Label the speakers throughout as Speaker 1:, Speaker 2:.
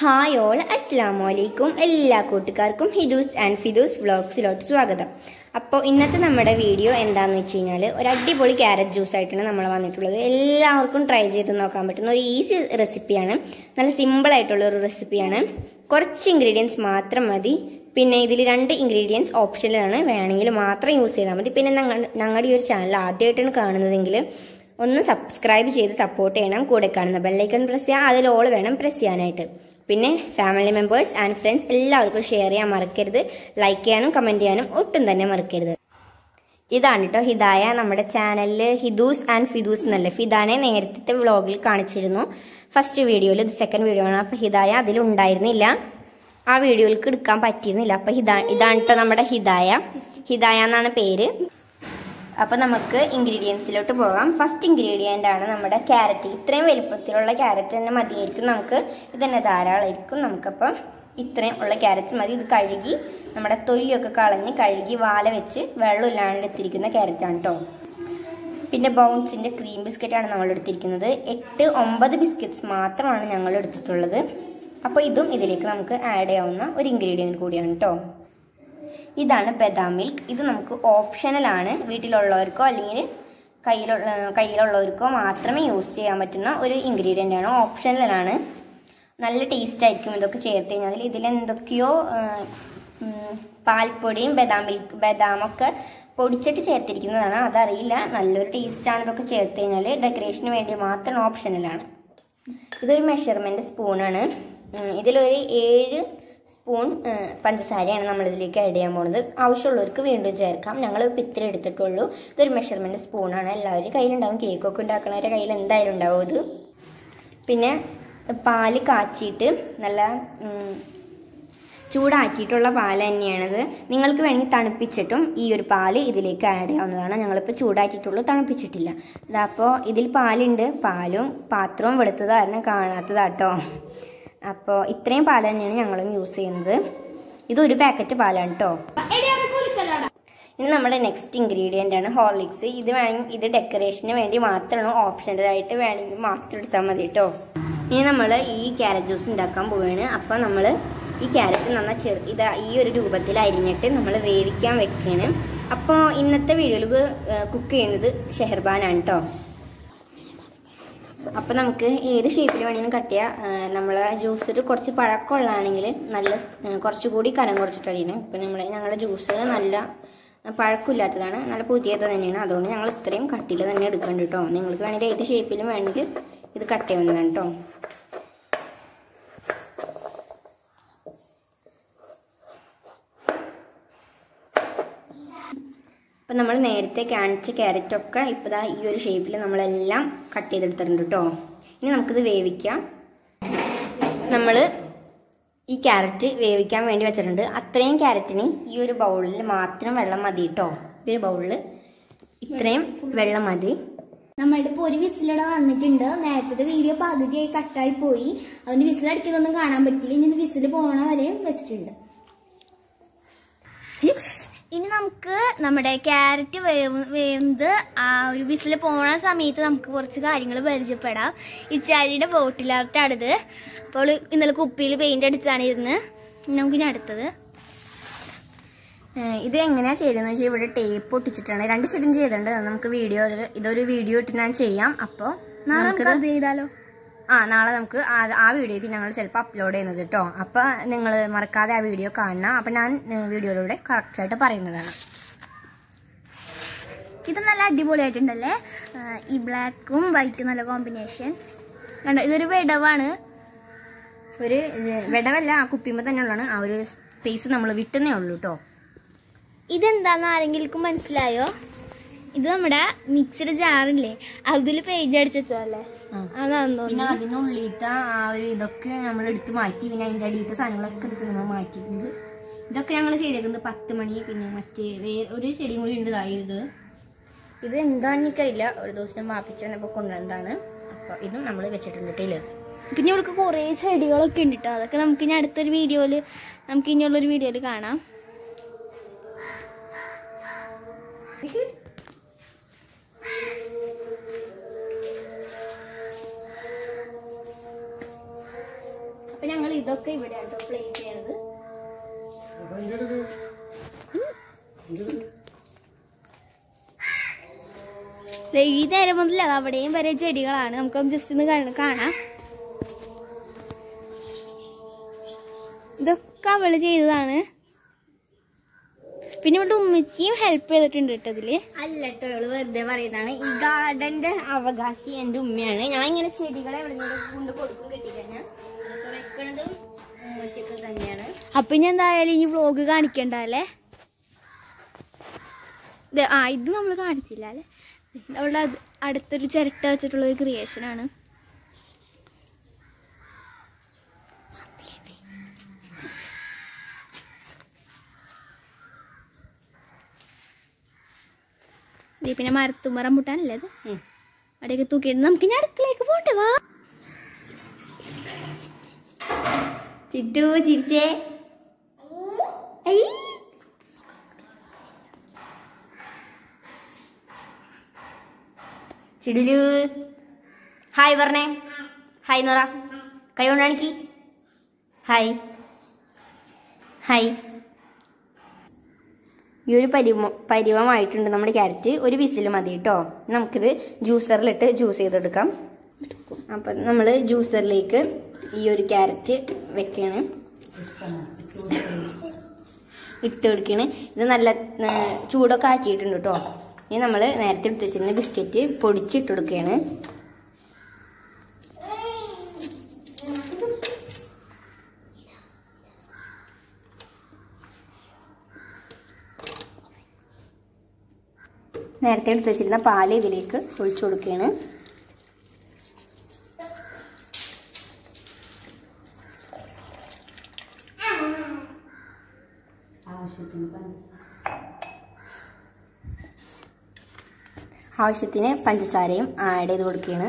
Speaker 1: Hi all അസ്സാമു അലൈക്കും എല്ലാ കൂട്ടുകാർക്കും ഹിദൂസ് ആൻഡ് ഫിദൂസ് വ്ളോഗ്സിലോട്ട് സ്വാഗതം അപ്പോൾ ഇന്നത്തെ നമ്മുടെ വീഡിയോ എന്താണെന്ന് വെച്ച് കഴിഞ്ഞാൽ ഒരു അടിപൊളി ക്യാരറ്റ് ജ്യൂസ് ആയിട്ടാണ് നമ്മൾ വന്നിട്ടുള്ളത് എല്ലാവർക്കും ട്രൈ ചെയ്ത് നോക്കാൻ പറ്റുന്ന ഒരു ഈസി റെസിപ്പിയാണ് നല്ല സിമ്പിൾ ആയിട്ടുള്ള ഒരു റെസിപ്പിയാണ് കുറച്ച് ഇൻഗ്രീഡിയൻസ് മാത്രം മതി പിന്നെ ഇതിൽ രണ്ട് ഇൻഗ്രീഡിയൻസ് ഓപ്ഷനിലാണ് വേണമെങ്കിൽ മാത്രം യൂസ് ചെയ്താൽ മതി പിന്നെ ഞങ്ങളുടെ ഈ ഒരു ചാനൽ ആദ്യമായിട്ടാണ് കാണുന്നതെങ്കിൽ ഒന്ന് സബ്സ്ക്രൈബ് ചെയ്ത് സപ്പോർട്ട് ചെയ്യണം കൂടെ കാണുന്ന ബെല്ലൈക്കൺ പ്രസ് ചെയ്യുക അതിൽ ഓൾ വേണം പ്രസ് ചെയ്യാനായിട്ട് പിന്നെ ഫാമിലി മെമ്പേഴ്സ് ആൻഡ് ഫ്രണ്ട്സ് എല്ലാവർക്കും ഷെയർ ചെയ്യാൻ മറക്കരുത് ലൈക്ക് ചെയ്യാനും കമൻറ്റ് ചെയ്യാനും ഒട്ടും തന്നെ മറക്കരുത് ഇതാണ് കേട്ടോ ഹിദായ നമ്മുടെ ചാനലിൽ ഹിദൂസ് ആൻഡ് ഫിദൂസ് എന്നല്ല ഫിദാനെ നേരത്തെ വ്ളോഗിൽ കാണിച്ചിരുന്നു ഫസ്റ്റ് വീഡിയോയിൽ ഇത് സെക്കൻഡ് വീഡിയോ ആണ് അപ്പോൾ ഹിദായ അതിലുണ്ടായിരുന്നില്ല ആ വീഡിയോയിലേക്ക് എടുക്കാൻ പറ്റിയിരുന്നില്ല അപ്പോൾ ഹിദാ ഇതാണ് കേട്ടോ നമ്മുടെ ഹിദായ ഹിദായ എന്നാണ് പേര് അപ്പോൾ നമുക്ക് ഇൻഗ്രീഡിയൻസിലോട്ട് പോകാം ഫസ്റ്റ് ഇൻഗ്രീഡിയൻ്റ് ആണ് നമ്മുടെ ക്യാരറ്റ് ഇത്രയും വലുപ്പത്തിലുള്ള ക്യാരറ്റ് തന്നെ മതിയായിരിക്കും നമുക്ക് ഇത് തന്നെ ധാരാളമായിരിക്കും നമുക്കപ്പം ഇത്രയും ഉള്ള ക്യാരറ്റ്സ് മതി ഇത് കഴുകി നമ്മുടെ തൊലിയൊക്കെ കളഞ്ഞ് കഴുകി വാല വെച്ച് വെള്ളം ഇല്ലാണ്ട് എടുത്തിരിക്കുന്ന ക്യാരറ്റാണ് കേട്ടോ പിന്നെ ബൗൺസിൻ്റെ ക്രീം ബിസ്ക്കറ്റാണ് നമ്മൾ എടുത്തിരിക്കുന്നത് എട്ട് ഒമ്പത് ബിസ്ക്കറ്റ്സ് മാത്രമാണ് ഞങ്ങൾ എടുത്തിട്ടുള്ളത് അപ്പോൾ ഇതും ഇതിലേക്ക് നമുക്ക് ആഡ് ചെയ്യാവുന്ന ഒരു ഇൻഗ്രീഡിയൻറ്റ് കൂടിയാണ് കേട്ടോ ഇതാണ് ബദാം മിൽക്ക് ഇത് നമുക്ക് ഓപ്ഷണലാണ് വീട്ടിലുള്ളവർക്കോ അല്ലെങ്കിൽ കയ്യിലുള്ള കയ്യിലുള്ളവർക്കോ മാത്രമേ യൂസ് ചെയ്യാൻ പറ്റുന്ന ഒരു ഇൻഗ്രീഡിയൻ്റ് ആണ് ഓപ്ഷണലാണ് നല്ല ടേസ്റ്റ് ആയിരിക്കും ഇതൊക്കെ ചേർത്ത് കഴിഞ്ഞാൽ ഇതിലെന്തൊക്കെയോ പാൽപ്പൊടിയും ബദാം മിൽക്ക് ബദാമൊക്കെ പൊടിച്ചിട്ട് ചേർത്തിരിക്കുന്നതാണ് അതറിയില്ല നല്ലൊരു ടേസ്റ്റാണ് ഇതൊക്കെ ചേർത്ത് കഴിഞ്ഞാൽ ഡെക്കറേഷന് വേണ്ടി മാത്രം ഓപ്ഷണലാണ് ഇതൊരു മെഷർമെൻറ്റ് സ്പൂണാണ് ഇതിലൊരു ഏഴ് സ്പൂൺ പഞ്ചസാരയാണ് നമ്മൾ ഇതിലേക്ക് ആഡ് ചെയ്യാൻ പോകുന്നത് ആവശ്യമുള്ളവർക്ക് വീണ്ടും ചേർക്കാം ഞങ്ങൾ ഇപ്പം ഇത്ര എടുത്തിട്ടുള്ളൂ ഇതൊരു മെഷർമെൻറ്റ് സ്പൂണാണ് എല്ലാവരും കയ്യിലുണ്ടാവും കേക്കൊക്കെ ഉണ്ടാക്കുന്നവരുടെ കയ്യിൽ എന്തായാലും ഉണ്ടാവും ഇത് പിന്നെ പാല് കാച്ചിയിട്ട് നല്ല ചൂടാക്കിയിട്ടുള്ള പാൽ തന്നെയാണിത് നിങ്ങൾക്ക് വേണമെങ്കിൽ തണുപ്പിച്ചിട്ടും ഈ ഒരു പാല് ഇതിലേക്ക് ആഡ് ചെയ്യാവുന്നതാണ് ഞങ്ങളിപ്പോൾ ചൂടാക്കിയിട്ടുള്ളൂ തണുപ്പിച്ചിട്ടില്ല അപ്പോൾ ഇതിൽ പാലുണ്ട് പാലും പാത്രവും വെളുത്തത് കാരണം കാണാത്തതാട്ടോ അപ്പോൾ ഇത്രയും പാൽ തന്നെയാണ് ഞങ്ങളും യൂസ് ചെയ്യുന്നത് ഇതൊരു പാക്കറ്റ് പാലാണ് കേട്ടോ ഇനി നമ്മുടെ നെക്സ്റ്റ് ഇൻഗ്രീഡിയൻ്റ് ആണ് ഹോർലിക്സ് ഇത് വേണമെങ്കിൽ ഇത് ഡെക്കറേഷന് വേണ്ടി മാത്രമാണ് ഓപ്ഷണലായിട്ട് വേണമെങ്കിൽ മാത്രം എടുത്താൽ മതി കേട്ടോ ഇനി നമ്മൾ ഈ ക്യാരറ്റ് ജ്യൂസ് ഉണ്ടാക്കാൻ പോവുകയാണ് അപ്പോൾ നമ്മൾ ഈ ക്യാരറ്റ് നന്നായി ചെറു ഇത് ഈ ഒരു രൂപത്തിൽ അരിഞ്ഞിട്ട് നമ്മൾ വേവിക്കാൻ വെക്കുകയാണ് അപ്പോൾ ഇന്നത്തെ വീഡിയോയിൽ കുക്ക് ചെയ്യുന്നത് ഷെഹർബാനാണ് കേട്ടോ അപ്പോൾ നമുക്ക് ഏത് ഷേപ്പിൽ വേണമെങ്കിലും കട്ട് ചെയ്യാം നമ്മൾ ജ്യൂസർ കുറച്ച് പഴക്കമുള്ളതാണെങ്കിൽ നല്ല കുറച്ചുകൂടി കനം കുറച്ചിട്ട് അടിയണം ഇപ്പം നമ്മൾ ഞങ്ങളുടെ ജ്യൂസർ നല്ല പഴക്കമില്ലാത്തതാണ് നല്ല പുതിയത് തന്നെയാണ് അതുകൊണ്ട് ഞങ്ങൾ ഇത്രയും കട്ടിയിൽ തന്നെ എടുക്കേണ്ട കേട്ടോ നിങ്ങൾക്ക് വേണമെങ്കിൽ ഏത് ഷേപ്പിലും വേണമെങ്കിൽ ഇത് കട്ട് ചെയ്യുന്നതാണ് കേട്ടോ അപ്പം നമ്മൾ നേരത്തെ കാണിച്ച ക്യാരറ്റൊക്കെ ഇപ്പോൾ ഈ ഒരു ഷേപ്പിൽ നമ്മളെല്ലാം കട്ട് ചെയ്തെടുത്തിട്ടുണ്ട് കേട്ടോ ഇനി നമുക്കിത് വേവിക്കാം നമ്മൾ ഈ ക്യാരറ്റ് വേവിക്കാൻ വേണ്ടി വെച്ചിട്ടുണ്ട് അത്രയും ക്യാരറ്റിന് ഈ ഒരു ബൗളിൽ മാത്രം വെള്ളം മതി കേട്ടോ ഈ ഒരു ബൗളിൽ ഇത്രയും വെള്ളം മതി
Speaker 2: നമ്മളുടെ ഇപ്പോൾ ഒരു വിസിലൂടെ വന്നിട്ടുണ്ട് നേരത്തെ വീഡിയോ പകുതിയായി കട്ടായി പോയി അതുകൊണ്ട് വിസിലടിക്കുന്നൊന്നും കാണാൻ പറ്റില്ല ഇനി വിസിൽ പോണ വരെയും വെച്ചിട്ടുണ്ട് ഇനി നമുക്ക് നമ്മുടെ ക്യാരറ്റ് വേവ് വേവുന്നത് ആ ഒരു വിസിൽ പോണ സമയത്ത് നമുക്ക് കുറച്ച് കാര്യങ്ങൾ പരിചയപ്പെടാം ഇച്ചാരിയുടെ ബോട്ടിലാർട്ടാണിത് അപ്പോൾ ഇന്നലെ കുപ്പിയിൽ പെയിന്റ് അടിച്ചാണ് ഇരുന്ന് നമുക്കിനി അടുത്തത്
Speaker 1: ഇത് എങ്ങനെയാ ചെയ്തതെന്ന് വെച്ചാൽ ഇവിടെ ടേപ്പ് ഒട്ടിച്ചിട്ടാണ് രണ്ട് സൈഡും ചെയ്തിട്ടുണ്ട് നമുക്ക് വീഡിയോ ഇതൊരു വീഡിയോ ഇട്ട് ഞാൻ ചെയ്യാം അപ്പോൾ
Speaker 2: നാളെ നമുക്ക് അത് ചെയ്താലോ
Speaker 1: ആ നാളെ നമുക്ക് ആ വീഡിയോക്ക് ഞങ്ങൾ ചിലപ്പോൾ അപ്ലോഡ് ചെയ്യുന്നത് കേട്ടോ അപ്പോൾ നിങ്ങൾ മറക്കാതെ ആ വീഡിയോ കാണണം അപ്പം ഞാൻ വീഡിയോയിലൂടെ കറക്റ്റായിട്ട് പറയുന്നതാണ്
Speaker 2: ഇത് നല്ല അടിപൊളിയായിട്ടുണ്ടല്ലേ ഈ ബ്ലാക്കും വൈറ്റും നല്ല കോമ്പിനേഷൻ കണ്ടോ ഇതൊരു വിടവാണ്
Speaker 1: ഒരു വിടവല്ല ആ കുപ്പിയുമ്പോൾ തന്നെ ഉള്ളതാണ് ആ ഒരു സ്പേസ് നമ്മൾ വിട്ടുന്നേ ഉള്ളൂ കേട്ടോ
Speaker 2: ഇതെന്താന്ന് ആരെങ്കിലും മനസ്സിലായോ ഇത് നമ്മുടെ മിക്സഡ് ജാറില്ലേ അതിൽ പെയിന്റ് അടിച്ചല്ലേ അതാണെന്ന്
Speaker 1: പിന്നെ അതിനുള്ളിലത്തെ ആ ഒരു ഇതൊക്കെ നമ്മൾ എടുത്ത് മാറ്റി പിന്നെ അതിൻ്റെ അടിയിലത്തെ സാധനങ്ങളൊക്കെ എടുത്ത് നമ്മൾ മാറ്റിയിട്ടുണ്ട് ഇതൊക്കെ ഞങ്ങൾ ചെയ്തേക്കുന്നത് പത്ത് മണി പിന്നെ മറ്റേ വേ ഒരു ചെടിയും കൂടി ഉണ്ട് ഇത് ഇത് എന്താണെന്ന് എനിക്കറിയില്ല ഒരു ദിവസം വാപ്പിച്ച് വന്നപ്പോൾ കൊണ്ടുവന്നതാണ് അപ്പോൾ ഇതും നമ്മൾ വെച്ചിട്ടുണ്ട് കേട്ടോ
Speaker 2: പിന്നെ ഇവൾക്ക് കുറേ ചെടികളൊക്കെ ഉണ്ട് കേട്ടോ അതൊക്കെ നമുക്ക് ഇനി അടുത്തൊരു വീഡിയോയിൽ നമുക്ക് ഇനിയുള്ളൊരു വീഡിയോയിൽ കാണാം
Speaker 1: അപ്പം ഞങ്ങൾ ഇത്
Speaker 2: ഇതൊക്കെ ഇവിടെയാണ് പ്ലേസ് ചെയ്യണത് ദേ ഈ നേരം മുതൽ അത് അവിടെയും വരെ ചെടികളാണ് നമുക്ക് ജസ്റ്റ് ഒന്ന് കാണ- കാണാം ഇതൊക്കെ അവള് ചെയ്തതാണ് പിന്നെ ഇവിടെ ഉമ്മച്ചിയും ഹെൽപ്പ് ചെയ്തിട്ടുണ്ട് കേട്ടോ ഇതില്
Speaker 1: അല്ല കേട്ടോ ഇവള് വെറുതെ പറയുന്നതാണ് ഈ ഗാർഡന്റെ അവകാശി എന്റെ ഉമ്മയാണ് ഞാൻ ഇങ്ങനെ ചെടികളെ എവിടെ കൊണ്ട് കൊടുക്കും കെട്ടിക്കഴിഞ്ഞാൽ അതൊക്കെ വെക്കണതും ഉമ്മച്ചൊക്കെ തന്നെയാണ്
Speaker 2: അപ്പൊ ഇനി എന്തായാലും ഇനി വ്ലോഗ് കാണിക്കണ്ട അല്ലേ ഇത് ആ ഇത് നമ്മൾ കാണിച്ചില്ല അല്ലേ അവളുടെ അത് അടുത്തൊരു ചിരട്ട വെച്ചിട്ടുള്ള ഒരു ക്രിയേഷൻ ആണ് ഇത് പിന്നെ മരത്തുമ്പ റംബുട്ടാനല്ലേ ഇത്
Speaker 1: ഉം.
Speaker 2: അവിടെയൊക്കെ തൂക്കിയിട്ട് നമുക്ക് ഇനി അടുക്കളയിലേക്ക് പോണ്ടേ വാ
Speaker 1: ചിറ്റു ചിരിച്ചേ ഐ. ചിടുലു ഹായ് പറഞ്ഞേ ഹായ് നോറ കൈ കൊണ്ട് കാണിക്ക് ഹായ് ഹായ് ഈ ഒരു പരിമ പരിവമായിട്ടുണ്ട് നമ്മുടെ ക്യാരറ്റ് ഒരു വിസിൽ മതി കേട്ടോ നമുക്കിത് ജ്യൂസറിലിട്ട് ജ്യൂസ് ചെയ്തെടുക്കാം അപ്പം നമ്മൾ ജ്യൂസറിലേക്ക് ഈ ഒരു ക്യാരറ്റ് വെക്കാണ് ഇട്ട് കൊടുക്കണ് ഇത് നല്ല ആ, ചൂടൊക്കെ ആക്കിയിട്ടുണ്ട് കേട്ടോ ഇനി നമ്മൾ നേരത്തെ എടുത്ത് വെച്ചിരുന്ന ബിസ്ക്കറ്റ് പൊടിച്ചിട്ട് കൊടുക്കുകയാണ് നേരത്തെ എടുത്ത് വെച്ചിരുന്ന പാല് ഇതിലേക്ക് ഒഴിച്ചു കൊടുക്കുകയാണ് ആവശ്യത്തിന് പഞ്ചസാരയും ആഡ് ചെയ്ത് കൊടുക്കുകയാണ്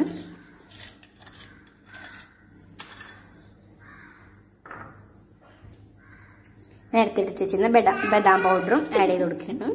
Speaker 1: നേരത്തെ എടുത്ത് വെച്ചിരുന്ന ബദാം ബദാം പൗഡറും ആഡ് ചെയ്ത് കൊടുക്കുകയാണ്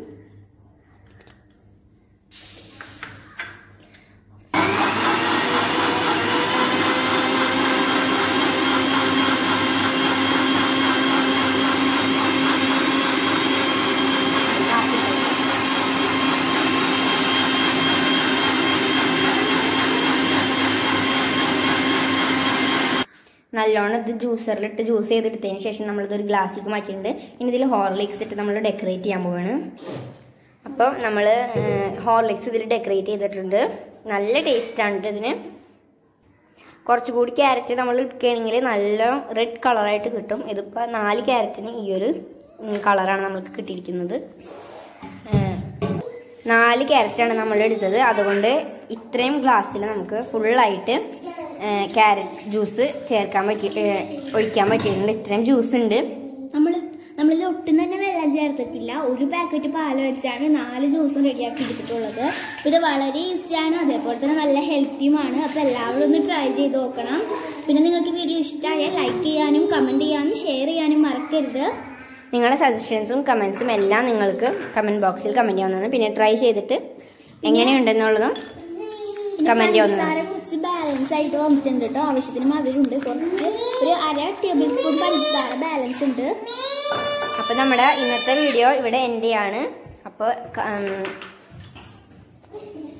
Speaker 1: നല്ലോണം ഇത് ജ്യൂസറിലിട്ട് ജ്യൂസ് ചെയ്തെടുത്തതിന് ശേഷം നമ്മളിതൊരു ഗ്ലാസ്സിലേക്ക് മാറ്റിയിട്ടുണ്ട് ഇനി ഇതിൽ ഹോർലിക്സ് ഇട്ട് നമ്മൾ ഡെക്കറേറ്റ് ചെയ്യാൻ പോവാണ് അപ്പോൾ നമ്മൾ ഹോർലിക്സ് ഇതിൽ ഡെക്കറേറ്റ് ചെയ്തിട്ടുണ്ട് നല്ല ടേസ്റ്റാണ് ഇതിന് കുറച്ചുകൂടി ക്യാരറ്റ് നമ്മൾ എടുക്കുകയാണെങ്കിൽ നല്ല റെഡ് കളറായിട്ട് കിട്ടും ഇതിപ്പോൾ നാല് ക്യാരറ്റിന് ഈ ഒരു കളറാണ് നമുക്ക് കിട്ടിയിരിക്കുന്നത് ഏഹ്, നാല് ക്യാരറ്റാണ് നമ്മൾ എടുത്തത് അതുകൊണ്ട് ഇത്രയും ഗ്ലാസ്സിൽ നമുക്ക് ഫുള്ളായിട്ട് ക്യാരറ്റ് ജ്യൂസ് ചേർക്കാൻ പറ്റി ഏഹ്, ഒഴിക്കാൻ പറ്റിയിട്ടുണ്ട് ഇത്രയും ജ്യൂസ് ഉണ്ട്
Speaker 2: നമ്മൾ നമ്മളിൽ ഒട്ടും തന്നെ വെള്ളം ചേർത്തിട്ടില്ല ഒരു പാക്കറ്റ് പാല് വെച്ചാണ് നാല് ജ്യൂസും റെഡിയാക്കി എടുത്തിട്ടുള്ളത് അപ്പോൾ ഇത് വളരെ ഈസിയാണ് അതേപോലെ തന്നെ നല്ല ഹെൽത്തിയുമാണ് അപ്പോൾ എല്ലാവരും ഒന്ന് ട്രൈ ചെയ്ത് നോക്കണം പിന്നെ നിങ്ങൾക്ക് വീഡിയോ ഇഷ്ടമായാൽ ലൈക്ക് ചെയ്യാനും കമൻറ്റ് ചെയ്യാനും ഷെയർ ചെയ്യാനും മറക്കരുത്
Speaker 1: നിങ്ങളുടെ സജഷൻസും കമൻസും എല്ലാം നിങ്ങൾക്ക് കമൻറ്റ് ബോക്സിൽ കമൻറ്റ് ചെയ്യാവുന്നതാണ് പിന്നെ ട്രൈ ചെയ്തിട്ട് എങ്ങനെയുണ്ടെന്നുള്ളതും കമൻറ്റ് ചെയ്യാവുന്നതാണ്
Speaker 2: പഞ്ചസാര കുറച്ച് ബാലൻസ് ആയിട്ട് വന്നിട്ടുണ്ട് കേട്ടോ ആവശ്യത്തിന് മധുരമുണ്ട് കുറച്ച് ഒരു അര ടേബിൾ സ്പൂൺ പഞ്ചസാര ബാലൻസ് ഉണ്ട്
Speaker 1: അപ്പോൾ നമ്മുടെ ഇന്നത്തെ വീഡിയോ ഇവിടെ എൻ്റെ ആണ് അപ്പോൾ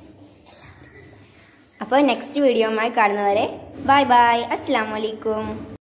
Speaker 1: അപ്പോൾ നെക്സ്റ്റ് വീഡിയോയുമായി കാണുന്നവരെ ബൈ ബൈ അസ്സാം വലൈക്കും